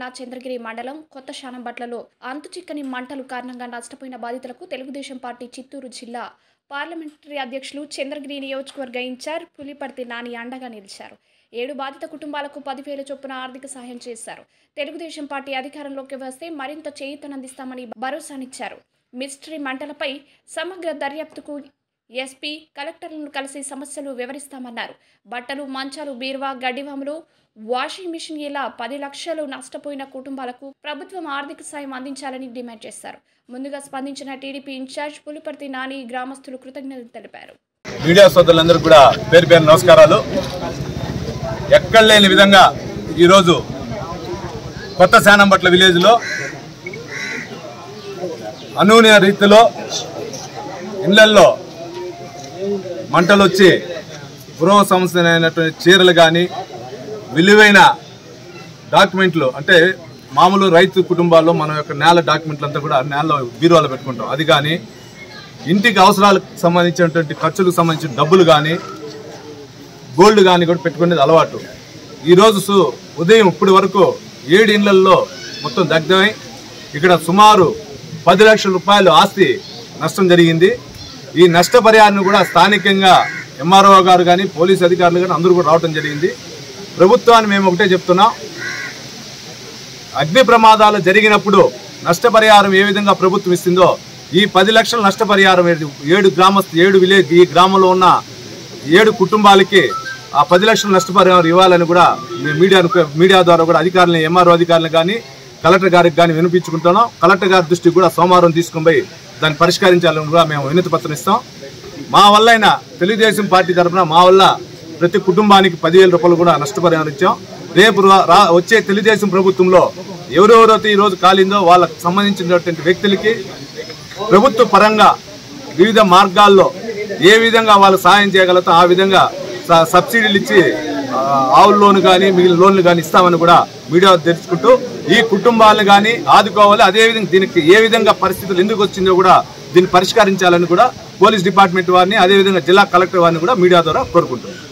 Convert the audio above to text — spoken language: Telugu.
చంద్రగిరి మండలం కొత్త శానంబట్లలో అంతుచిక్కని మంటలు కారణంగా నష్టపోయిన బాధితులకు తెలుగుదేశం పార్టీ చిత్తూరు జిల్లా పార్లమెంటరీ అధ్యక్షులు చంద్రగిరి నియోజకవర్గ ఇన్ఛార్జ్ పులిపర్తి నాని అండగా నిలిచారు ఏడు బాధిత కుటుంబాలకు పదివేల చొప్పున ఆర్థిక సహాయం చేశారు తెలుగుదేశం పార్టీ అధికారంలోకి వస్తే మరింత చేయూతనందిస్తామని భరోసానిచ్చారు మిస్టరీ మంటలపై సమగ్ర దర్యాప్తుకు ఎస్పీ కలెక్టర్లను కలిసి సమస్యలు వివరిస్తామన్నారు బట్టలు మంచాలు బీరువా గడ్డివాములు వాషింగ్ మిషన్ ఇలా పది లక్షలు నష్టపోయిన కుటుంబాలకు ప్రభుత్వం ఆర్థిక సాయం అందించాలని డిమాండ్ చేశారు ముందుగా స్పందించిన టీడీపీ ఇన్ఛార్జ్ పులిపర్తి నాని గ్రామస్తులు కృతజ్ఞతలు తెలిపారు మీడియా సోదరులందరూ కూడా పేరు పేరు నమస్కారాలు ఎక్కడ లేని విధంగా ఈరోజు కొత్త శానంబట్ల విలేజ్లో అనూన్య రీతిలో ఇళ్లల్లో మంటలు వచ్చి గృహ సంస్థనైనటువంటి చీరలు కానీ విలువైన డాక్యుమెంట్లు అంటే మామూలు రైతు కుటుంబాల్లో మన యొక్క నేల డాక్యుమెంట్లు అంతా కూడా నేలలో బీరువాలో పెట్టుకుంటాం అది కానీ ఇంటికి అవసరాలకు సంబంధించినటువంటి ఖర్చులకు సంబంధించిన డబ్బులు కానీ గోల్డ్ కానీ కూడా పెట్టుకునేది అలవాటు ఈరోజు సు- ఉదయం ఇప్పటి వరకు ఏడు ఇళ్లల్లో మొత్తం దగ్ధమై ఇక్కడ సుమారు పది లక్షల రూపాయలు ఆస్తి నష్టం జరిగింది ఈ నష్టపరిహారాన్ని కూడా స్థానికంగా ఎంఆర్ఓ గారు కానీ పోలీస్ అధికారులు కానీ అందరూ కూడా రావడం జరిగింది ప్రభుత్వాన్ని మేము ఒకటే చెప్తున్నాం అగ్ని ప్రమాదాలు జరిగినప్పుడు నష్టపరిహారం ఏ విధంగా ప్రభుత్వం ఇస్తుందో ఈ పది లక్షల నష్టపరిహారం ఏడు- ఏడు గ్రామస్తు ఏడు విలేజ్ ఈ గ్రామంలో ఉన్న ఏడు కుటుంబాలకి ఆ పది లక్షల నష్టపరిహారం ఇవ్వాలని కూడా మేము మీడియా మీడియా ద్వారా కూడా అధికారులను ఎంఆర్ఓ అధికారులను కానీ కలెక్టర్ గారికి కానీ వినిపించుకుంటున్నాం కలెక్టర్ గారి దృష్టికి కూడా సోమవారం తీసుకుని పోయి దాన్ని పరిష్కరించాలని కూడా మేము వినతి పత్రం ఇస్తాం మా వల్ల అయినా తెలుగుదేశం పార్టీ తరఫున మా వల్ల ప్రతి కుటుంబానికి పదివేల రూపాయలు కూడా నష్టపరిహారం ఇచ్చాం రేపు రా- రా వచ్చే తెలుగుదేశం ప్రభుత్వంలో ఎవరెవరైతే ఈరోజు కాలిందో వాళ్ళకు సంబంధించినటువంటి వ్యక్తులకి ప్రభుత్వ పరంగా వివిధ మార్గాల్లో ఏ విధంగా వాళ్ళు సాయం చేయగలుగుతాం ఆ విధంగా స- సబ్సిడీలు ఇచ్చి ఆ, ఆవుల లోన్ కానీ మిగిలిన లోన్లు కానీ ఇస్తామని కూడా మీడియా తెలుసుకుంటూ ఈ కుటుంబాలను కానీ ఆదుకోవాలి అదేవిధంగా దీనికి ఏ విధంగా పరిస్థితులు ఎందుకు వచ్చిందో కూడా దీన్ని పరిష్కరించాలని కూడా పోలీస్ డిపార్ట్మెంట్ వారిని అదేవిధంగా జిల్లా కలెక్టర్ వారిని కూడా మీడియా ద్వారా కోరుకుంటున్నాం